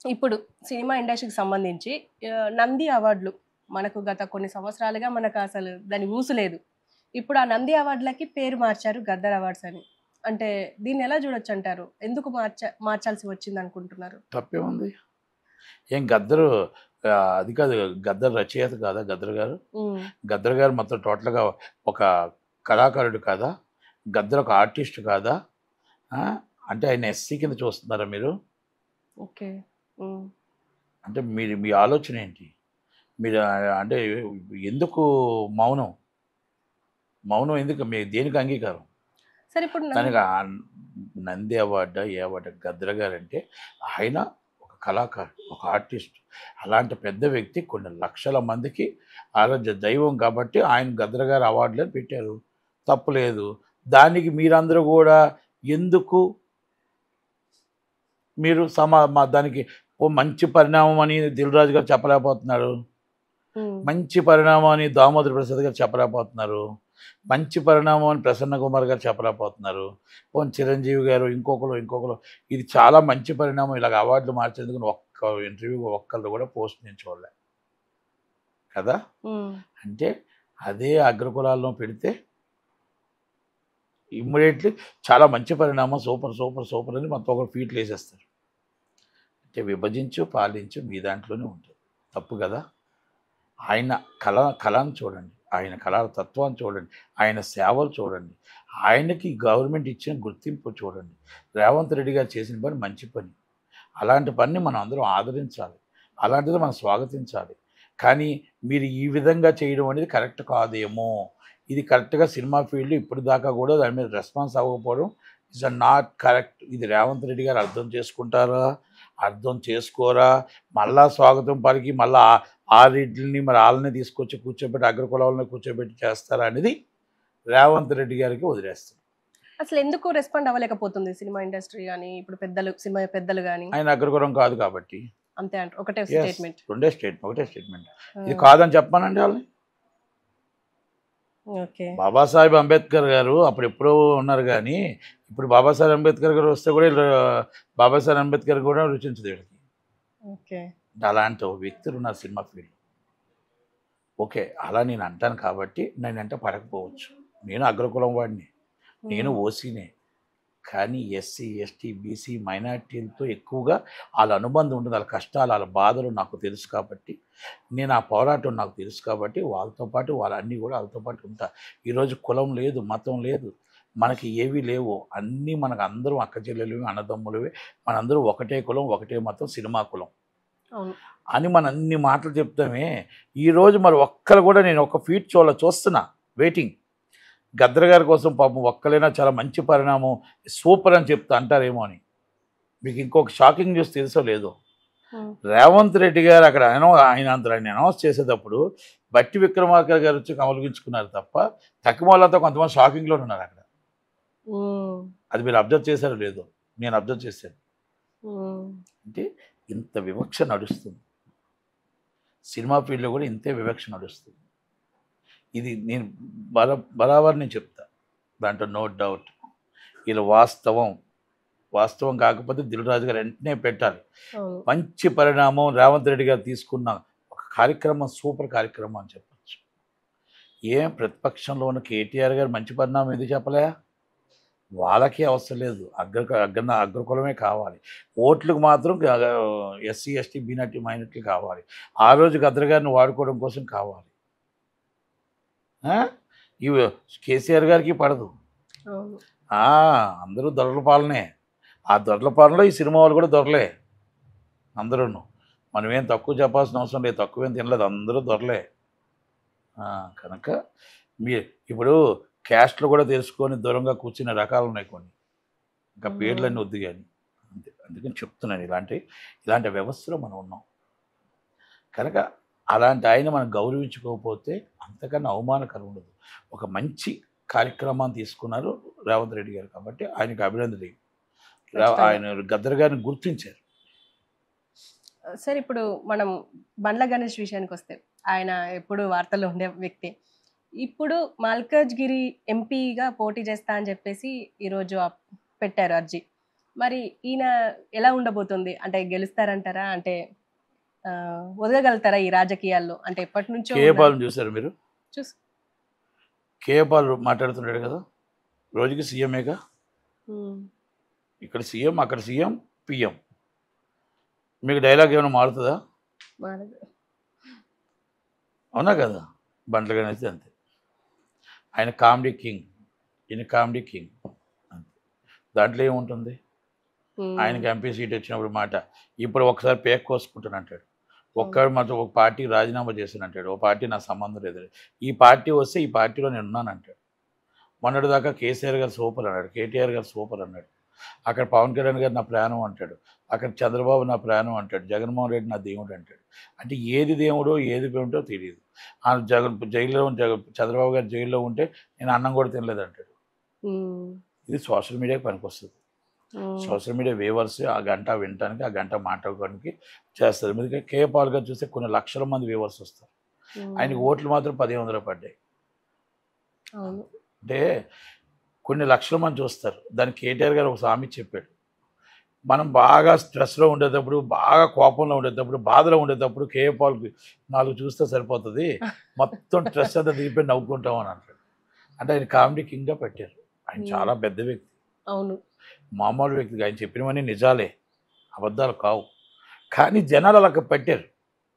ఇప్పుడు సినిమా ఇండస్ట్రీకి సంబంధించి ఆ, నంది అవార్డులు మనకు గత కొన్ని సంవత్సరాలుగా మనకు అసలు దాని ఊసు లేదు ఇప్పుడు ఆ నంది అవార్డులకి పేరు మార్చారు గద్దర్ అవార్డ్స్ అని అంటే దీన్ని ఎలా చూడొచ్చు అంటారు ఎందుకు మార్చ మార్చాల్సి వచ్చింది అనుకుంటున్నారు తప్పేముంది ఏం గద్దరు ఆ, అది కాదు గద్దర్ రచయిత కాదా గద్దర్ గారు ఉమ్, గద్దర్ గారు మొత్తం టోటల్గా ఒక కళాకారుడు కాదా గద్దర్ ఒక ఆర్టిస్ట్ కాదా ఆ? అంటే ఆయన ఎస్సీ కింద చూస్తున్నారా మీరు ఓకే ఉమ్, అంటే మీరు మీ ఆలోచన ఏంటి మీరు ఆ, అంటే ఎందుకు మౌనం మౌనం ఎందుకు మీ దేనికి అంగీకారం సరే ఇప్పుడు నంది- దానికి ఆ నంది అవార్డు ఏ అవార్డు గద్ర గారు అంటే ఆయన ఒక కళాకారుడు ఒక ఆర్టిస్ట్ అలాంటి పెద్ద వ్యక్తి కొన్ని లక్షల మందికి ఆరాధ్య దైవం కాబట్టి ఆయన గద్ర గారు అవార్డులను పెట్టారు తప్పులేదు దానికి మీరందరూ కూడా ఎందుకు మీరు సమా మా- దానికి ఓ మంచి పరిణామం అని దిల్రాజు గారు చెప్పలేకపోతున్నారు ఉమ్, మంచి పరిణామం అని దామోదర్ ప్రసాద్ గారు చెప్పలేకపోతున్నారు మంచి పరిణామం అని ప్రసన్న కుమార్ గారు చెప్పలేకపోతున్నారు పోనీ చిరంజీవి గారు ఇంకొకరు ఇంకొకరు ఇది చాలా మంచి పరిణామం ఇలాగ అవార్డులు మార్చేందుకు ఒక్క ఇంటర్వ్యూ ఒక్కళ్ళు కూడా పోస్ట్ నేను చూడలే కదా ఉమ్, అంటే అదే అగ్రకులాల్లో పెడితే ఇమ్మీడియట్లీ చాలా మంచి పరిణామం సూపర్ సూపర్ సూపర్ అని మొత్తం ఒక ఫీట్లు వేసేస్తారు అంటే విభజించు పాలించు మీ దాంట్లోనే ఉంటుంది తప్పు కదా ఆయన కళ కళను చూడండి ఆయన కళల తత్వాన్ని చూడండి ఆయన సేవలు చూడండి ఆయనకి గవర్నమెంట్ ఇచ్చిన గుర్తింపు చూడండి రేవంత్ రెడ్డి గారు చేసిన పని మంచి పని అలాంటి పనిని మనం అందరం ఆదరించాలి అలాంటిది మనం స్వాగతించాలి కానీ మీరు ఈ విధంగా చేయడం అనేది కరెక్ట్ కాదేమో ఇది కరెక్ట్గా సినిమా ఫీల్డ్ ఇప్పుడు దాకా కూడా దాని మీద రెస్పాన్స్ అవ్వకపోవడం ఇస్ నాట్ కరెక్ట్ ఇది రేవంత్ రెడ్డి గారు అర్థం చేసుకుంటారా అర్థం చేసుకోరా మళ్ళా స్వాగతం పలికి మళ్ళా ఆ- ఆ రెడ్డిని మరి వాళ్ళని తీసుకొచ్చి కూర్చోబెట్టి అగ్రకులాలని కూర్చోబెట్టి చేస్తారా అనేది రేవంత్ రెడ్డి గారికి వదిలేస్తారు అసలు ఎందుకు రెస్పాండ్ అవ్వలేకపోతుంది సినిమా ఇండస్ట్రీ కానీ ఇప్పుడు పెద్దలు సినిమా పెద్దలు కానీ ఆయన అగ్రకులం కాదు కాబట్టి అంతే అంటారు ఒకటే Yes. స్టేట్మెంట్ రెండే స్టేట్మెంట్ ఒకటే స్టేట్మెంట్ ఇది కాదని చెప్పానండి వాళ్ళని ఓకే బాబాసాహెబ్ అంబేద్కర్ గారు అప్పుడు ఎప్పుడో ఉన్నారు కానీ ఇప్పుడు బాబాసాహెబ్ అంబేద్కర్ గారు వస్తే కూడా వీళ్ళు బాబాసాహెబ్ అంబేద్కర్ కూడా రుచించదు వీళ్ళకి ఓకే అలాంటి ఒక వ్యక్తులు ఉన్నారు సినిమా ఫీల్డ్ ఓకే అలా నేను అంటాను కాబట్టి నేను అంటే పడకపోవచ్చు నేను అగ్రకులం వాడిని నేను ఓసీనే కానీ ఎస్సీ ఎస్టీ బీసీ మైనార్టీలతో ఎక్కువగా వాళ్ళ అనుబంధం ఉంటుంది వాళ్ళ కష్టాలు వాళ్ళ బాధలు నాకు తెలుసు కాబట్టి నేను ఆ పోరాటం నాకు తెలుసు కాబట్టి వాళ్ళతో పాటు వాళ్ళన్నీ కూడా వాళ్ళతో పాటు ఉంటా ఈరోజు కులం లేదు మతం లేదు మనకి ఏవీ లేవు అన్నీ మనకు అందరూ అక్క చెల్లెలు అన్నదమ్ములవే మనందరూ ఒకటే కులం ఒకటే మతం సినిమా కులం అవును అని మనం అన్ని మాటలు చెప్తామే ఈరోజు మరి ఒక్కరు కూడా నేను ఒక ఫీట్ చూడాల చూస్తున్నా వెయిటింగ్ గద్ర గారి కోసం పాపం ఒక్కలైనా చాలా మంచి పరిణామం సూపర్ అని చెప్తా అంటారేమో అని మీకు ఇంకొక షాకింగ్ న్యూస్ తెలుసో లేదో ఉమ్, రేవంత్ రెడ్డి గారు అక్కడ అనౌ ఆయన అంత ఆయన అనౌన్స్ చేసేటప్పుడు బట్టి విక్రమార్క గారు వచ్చి కమలగించుకున్నారు తప్ప తక్కువ వాళ్ళంతా కొంతమంది షాకింగ్లో ఉన్నారు అక్కడ ఉమ్, అది మీరు అబ్జర్వ్ చేశారో లేదో నేను అబ్జర్వ్ చేశాను ఉమ్, అంటే ఇంత వివక్ష నడుస్తుంది సినిమా ఫీల్డ్లో కూడా ఇంతే వివక్ష నడుస్తుంది ఇది నేను బర బరాబర్ నేను చెప్తా దాంట్లో నో డౌట్ ఇలా వాస్తవం వాస్తవం కాకపోతే దిల్రాజు గారు వెంటనే పెట్టాలి అవును మంచి పరిణామం రేవంత్ రెడ్డి గారు తీసుకున్న ఒక కార్యక్రమం సూపర్ కార్యక్రమం అని చెప్పచ్చు ఏం ప్రతిపక్షంలో ఉన్న కేటీఆర్ గారు మంచి పరిణామం ఎందుకు చెప్పలే వాళ్ళకి అవసరం లేదు అగ్ర అగ్ర అగ్రకులమే కావాలి ఓట్లకు మాత్రం ఎస్సీ ఎస్టీ బీనటీ మైనార్టీ కావాలి ఆ రోజు గద్ర గారిని వాడుకోవడం కోసం కావాలి ఆ? ఇవి కేసీఆర్ గారికి పడదు అవును ఆ, అందరూ దొరల పాలనే ఆ దొరల పాలనలో ఈ సినిమా వాళ్ళు కూడా దొరలే అందరూ మనం ఏం తక్కువ చెప్పాల్సిన అవసరం లేదు తక్కువ ఏం తినలేదు అందరూ దొరలే ఆ, కనుక మీ ఇప్పుడు క్యాస్ట్లు కూడా తెలుసుకొని దూరంగా కూర్చునే రకాలు ఉన్నాయి కొన్ని ఇంకా మ్మ్. పేర్లన్నీ వద్దు కానీ అంతే అందుకని చెప్తున్నాను ఇలాంటి ఇలాంటి వ్యవస్థలో మనం ఉన్నాం కనుక అలాంటి ఆయన మనం గౌరవించుకోకపోతే అంతకన్నా అవమానకరం ఉండదు ఒక మంచి కార్యక్రమాన్ని తీసుకున్నారు రేవంత్ రెడ్డి గారు కాబట్టి ఆయనకు అభినందన ఆయన గద్దర్ గారిని గుర్తించారు సార్ ఇప్పుడు మనం బండ్ల గణేష్ విషయానికి వస్తే ఆయన ఎప్పుడు వార్తల్లో ఉండే వ్యక్తి ఇప్పుడు మల్కాజ్గిరి ఎంపీగా పోటీ చేస్తా అని చెప్పేసి ఈరోజు ఆ- పెట్టారు అర్జీ మరి ఈయన ఎలా ఉండబోతుంది అంటే గెలుస్తారంటారా అంటే ఆ, ఒదగగలుగుతారా ఈ రాజకీయాల్లో అంటే ఎప్పటి నుంచో కే ఉన్నారు. పాల్ చూసారు మీరు చూస్ కే పాల్ మాట్లాడుతున్నాడు కదా రోజుకి సీఎంఏగా ఉమ్, ఇక్కడ సీఎం అక్కడ సీఎం పిఎం మీకు డైలాగ్ ఏమైనా మారుతుందా మారదు. అవునా కదా బండ్లు గణేష్ అంతే ఆయన కామెడీ కింగ్ ఈయన కామెడీ కింగ్ అంతే దాంట్లో ఏముంటుంది ఉమ్, ఆయనకి ఎంపీ సీట్ వచ్చినప్పుడు మాట ఇప్పుడు ఒకసారి పేక్ కోసుకుంటాను అంటాడు ఒక్కడు మాత్రం ఒక పార్టీకి రాజీనామా చేశాను అంటాడు ఓ పార్టీ నా సంబంధం లేదు ఈ పార్టీ వస్తే ఈ పార్టీలో నేను ఉన్నాను అంటాడు మొన్నటిదాకా కేసీఆర్ గారు సూపర్ అన్నాడు కేటీఆర్ గారు సూపర్ అన్నాడు అక్కడ పవన్ కళ్యాణ్ గారు నా ప్రాణం అంటాడు అక్కడ చంద్రబాబు నా ప్రాణం అంటాడు జగన్మోహన్ రెడ్డి నా దేవుడు అంటాడు అంటే ఏది దేవుడో ఏది దేవుడో తెలియదు ఆ జగన్ జైల్లో జగ చంద్రబాబు గారు జైల్లో ఉంటే నేను అన్నం కూడా తినలేదు అంటాడు ఉమ్, ఇది సోషల్ మీడియాకి పనికొస్తుంది ఉమ్, సోషల్ మీడియా వ్యూవర్స్ ఆ గంట వినటానికి ఆ గంట మాట్లాడుకోవడానికి చేస్తారు ఎందుకంటే కే పాల్ గారు చూస్తే కొన్ని లక్షల మంది వ్యూవర్స్ వస్తారు ఉమ్, ఆయనకి ఓట్లు మాత్రం పదిహేను వందలు పడ్డాయి అవును అంటే కొన్ని లక్షల మంది చూస్తారు దానికి కేటీఆర్ గారు ఒక సామి చెప్పాడు మనం బాగా స్ట్రెస్లో ఉండేటప్పుడు బాగా కోపంలో ఉండేటప్పుడు బాధలో ఉండేటప్పుడు కే పాల్కి నాలుగు చూస్తే సరిపోతుంది మొత్తం స్ట్రెస్ అంతా దిగిపోయి నవ్వుకుంటాం అని అంటాడు అంటే ఆయన కామెడీ కింగ్గా పెట్టారు ఆయన Hmm. చాలా పెద్ద వ్యక్తి అవును మామూలు వ్యక్తిగా ఆయన చెప్పినవన్నీ నిజాలే అబద్ధాలు కావు కానీ జనాలు అలా పెట్టారు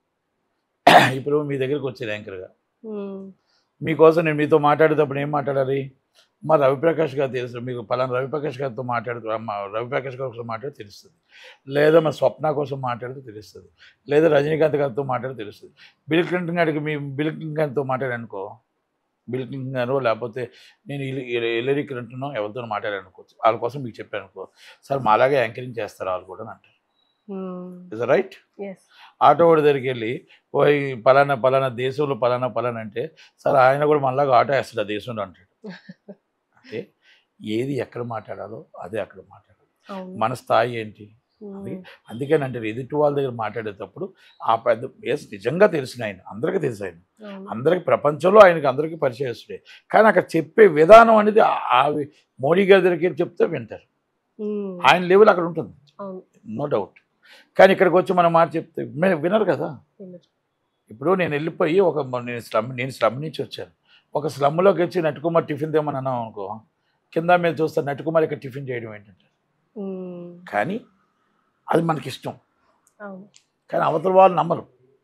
ఇప్పుడు మీ దగ్గరికి వచ్చేది యాంకర్గా ఉమ్, మీకోసం నేను మీతో మాట్లాడేటప్పుడు ఏం మాట్లాడాలి మా రవిప్రకాష్ గారు తెలుసు మీకు పలానా రవిప్రకాష్ గారితో మాట్లాడుతూ మా రవిప్రకాష్ గారి కోసం మాట్లాడితే తెలుస్తుంది లేదా మా స్వప్న కోసం మాట్లాడితే తెలుస్తుంది లేదా రజనీకాంత్ గారితో మాట్లాడితే తెలుస్తుంది బిల్ క్లింటన్ గారికి మీ బిల్ క్లింటన్ గారితో మాట్లాడనుకో బిల్ క్లింటన్ గారు లేకపోతే నేను ఎల్లరీ క్లింటన్ ఎవరితో మాట్లాడానుకోవచ్చు వాళ్ళ కోసం మీకు చెప్పాను అనుకో సార్ మాలాగే యాంకరింగ్ చేస్తారు వాళ్ళు కూడా అని అంటారు ఉమ్, ఇస్ రైట్ ఎస్ ఆటో వాడి దగ్గరికి వెళ్ళి పోయి పలానా పలానా దేశంలో పలానా పలానా అంటే సార్ ఆయన కూడా మనలాగా ఆటో వేస్తాడు ఆ దేశంలో అంటాడు అంటే ఏది ఎక్కడ మాట్లాడాలో అదే అక్కడ మాట్లాడాలి అవును మన స్థాయి ఏంటి ఉమ్, అందుకని అంటారు ఎదుటి వాళ్ళ దగ్గర మాట్లాడేటప్పుడు ఆ పెద్ద ఎస్ నిజంగా తెలిసిన ఆయన అందరికీ తెలుసు ఆయన అవును. అందరికి ప్రపంచంలో ఆయనకి అందరికీ పరిచయస్తుడే కానీ అక్కడ చెప్పే విధానం అనేది ఆ- ఆ మోడీ గారి దగ్గరికి వెళ్ళి చెప్తే వింటారు ఉమ్, ఆయన లెవెల్ అక్కడ ఉంటుంది అవును నో డౌట్ కానీ ఇక్కడికి వచ్చి మనం మాట చెప్తే మే- వినరు కదా వినరు. ఇప్పుడు నేను వెళ్ళిపోయి ఒక మ- నేను స్లమ్ నేను స్లమ్ నుంచి వచ్చాను ఒక స్లమ్లోకి వచ్చి నట్టుకుమార్ టిఫిన్ తేమని అన్నాం అనుకో కింద మీద చూస్తే నట్టుకుమార్ ఇక్కడ టిఫిన్ చేయడం ఏంటంటే ఉమ్, కానీ అది మనకి ఇష్టం అవును కానీ అవతల వాళ్ళు నమ్మరు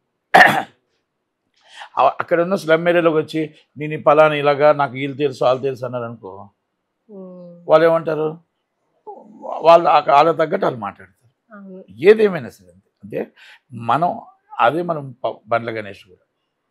అ- అక్కడ ఉన్న స్లమ్ ఏరియాలోకి వచ్చి నేను ఈ పలానా ఇలాగా నాకు వీళ్ళు తెలుసు వాళ్ళు తెలుసు అన్నారు అనుకో ఉమ్, వాళ్ళు ఏమంటారు వాళ్ళు ఆ- వాళ్ళకి తగ్గట్టు వాళ్ళు మాట్లాడతారు అవును ఏదేమైనా సరే అంతే అంటే మనం అదే మనం ప- బండ్ల గణేష్ కూడా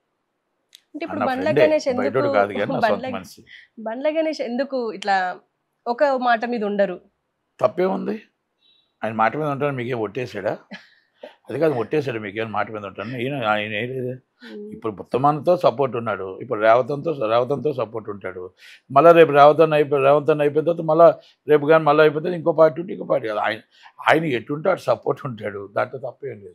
అంటే ఇప్పుడు అన్న బండ్ల ఫ్రెండే గణేష్ ఎందుకు బయటోడు కాదు కానీ నా సొంత బండ్ల మనిషి బండ్ల గణేష్ ఎందుకు ఇట్లా ఒక మాట మీద ఉండరు తప్పేముంది ఆయన మాట మీద ఉంటాను మీకేం ఒట్టేసాడా అది కాదు ఒట్టేసాడు మీకేం మాట మీద ఉంటాను ఈయన ఆయన ఏం లేదు ఇప్పుడు ఉత్తమాన్తో సపోర్ట్ ఉన్నాడు ఇప్పుడు రేవతంతో రేవతంతో సపోర్ట్ ఉంటాడు మళ్ళీ రేపు రేవతన్ అయిపోయి రేవంతన్ అయిపోయిన తర్వాత మళ్ళీ రేపు కానీ మళ్ళీ అయిపోతే ఇంకో పార్టీ ఉంటే ఇంకో పార్టీ కాదు ఆయన ఆయన ఎటుంటే అటు సపోర్ట్ ఉంటాడు దాంట్లో తప్పేం లేదు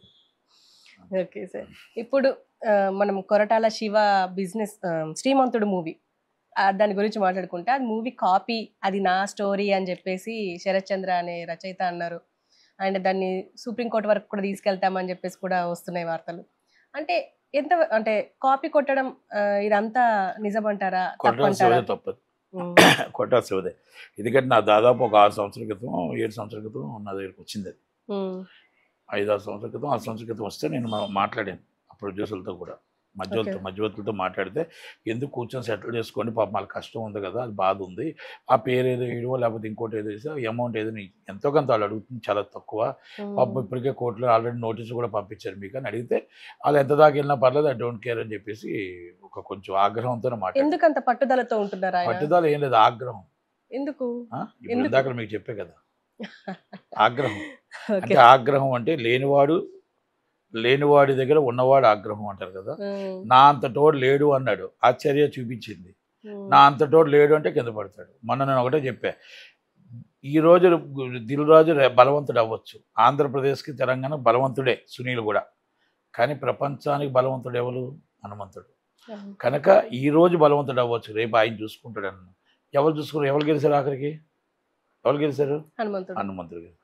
ఓకే సార్ ఇప్పుడు ఆ, మనం కొరటాల శివ బిజినెస్ ఆ, శ్రీమంతుడు మూవీ దాని గురించి మాట్లాడుకుంటే అది మూవీ కాపీ అది నా స్టోరీ అని చెప్పేసి శరత్ చంద్ర అనే రచయిత అన్నారు అండ్ దాన్ని సుప్రీంకోర్టు వరకు కూడా తీసుకెళ్తామని చెప్పేసి కూడా వస్తున్నాయి వార్తలు అంటే ఎంత అంటే కాపీ కొట్టడం ఆ, ఇదంతా నిజమంటారా కొట్టాల తప్పంటారా శివదే తప్పదు ఉమ్, కొట్టాల శివదే ఎందుకంటే నా దాదాపు ఒక ఆరు సంవత్సరాల క్రితం ఏడు సంవత్సరాల క్రితం నా దగ్గరికి వచ్చింది అది ఉమ్, ఐదు ఆరు సంవత్సరాల క్రితం ఆరు సంవత్సరాల క్రితం వస్తే నేను మా- మాట్లాడాను ఆ ప్రొడ్యూసర్లతో కూడా మధ్యవర్తులతో Okay. మధ్యవర్తులతో మాట్లాడితే ఎందుకు కూర్చొని సెటిల్ చేసుకోండి పాప వాళ్ళకి కష్టం ఉంది కదా అది బాధ ఉంది ఆ పేరు ఏదో వేయడమో లేకపోతే ఇంకోటి ఏదో వేసి అమౌంట్ ఏదో నీ- ఎంతో కొంత వాళ్ళు అడుగుతుంది చాలా తక్కువ ఉమ్, పాపం ఇప్పటికే కోర్టులో ఆల్రెడీ నోటీసు కూడా పంపించారు మీకు అని అడిగితే వాళ్ళు ఎంత దాకా వెళ్ళినా పర్లేదు ఐ డోంట్ కేర్ అని చెప్పేసి ఒక కొంచెం ఆగ్రహంతో మాట్లాడారు ఎందుకు అంత పట్టుదలతో ఉంటున్నారు ఆయన పట్టుదల ఏం లేదు ఆగ్రహం ఎందుకు ఆ? ఇప్పుడు ఎందుకు? ఇందాక మీకు చెప్పే కదా ఆగ్రహం ఓకే అంటే ఆగ్రహం అంటే లేనివాడు లేనివాడి దగ్గర ఉన్నవాడు ఆగ్రహం అంటారు కదా ఉమ్, నా అంతటోడు లేడు అన్నాడు ఆశ్చర్య చూపించింది ఉమ్, నా అంతటోడు లేడు అంటే కింద పడతాడు మొన్న నేను ఒకటే చెప్పా ఈ రోజు దిల్రాజు రే- బలవంతుడు అవ్వచ్చు ఆంధ్రప్రదేశ్కి తెలంగాణ బలవంతుడే సునీల్ కూడా కానీ ప్రపంచానికి బలవంతుడు ఎవరు హనుమంతుడు ఉమ్, కనుక ఈ రోజు బలవంతుడు అవ్వచ్చు రేపు ఆయన చూసుకుంటాడు అన్న ఎవరు చూసుకున్నారు ఎవరు గెలిచారు ఆఖరికి ఎవరు గెలిచారు హనుమంతుడు హనుమంతుడు గెలిచారు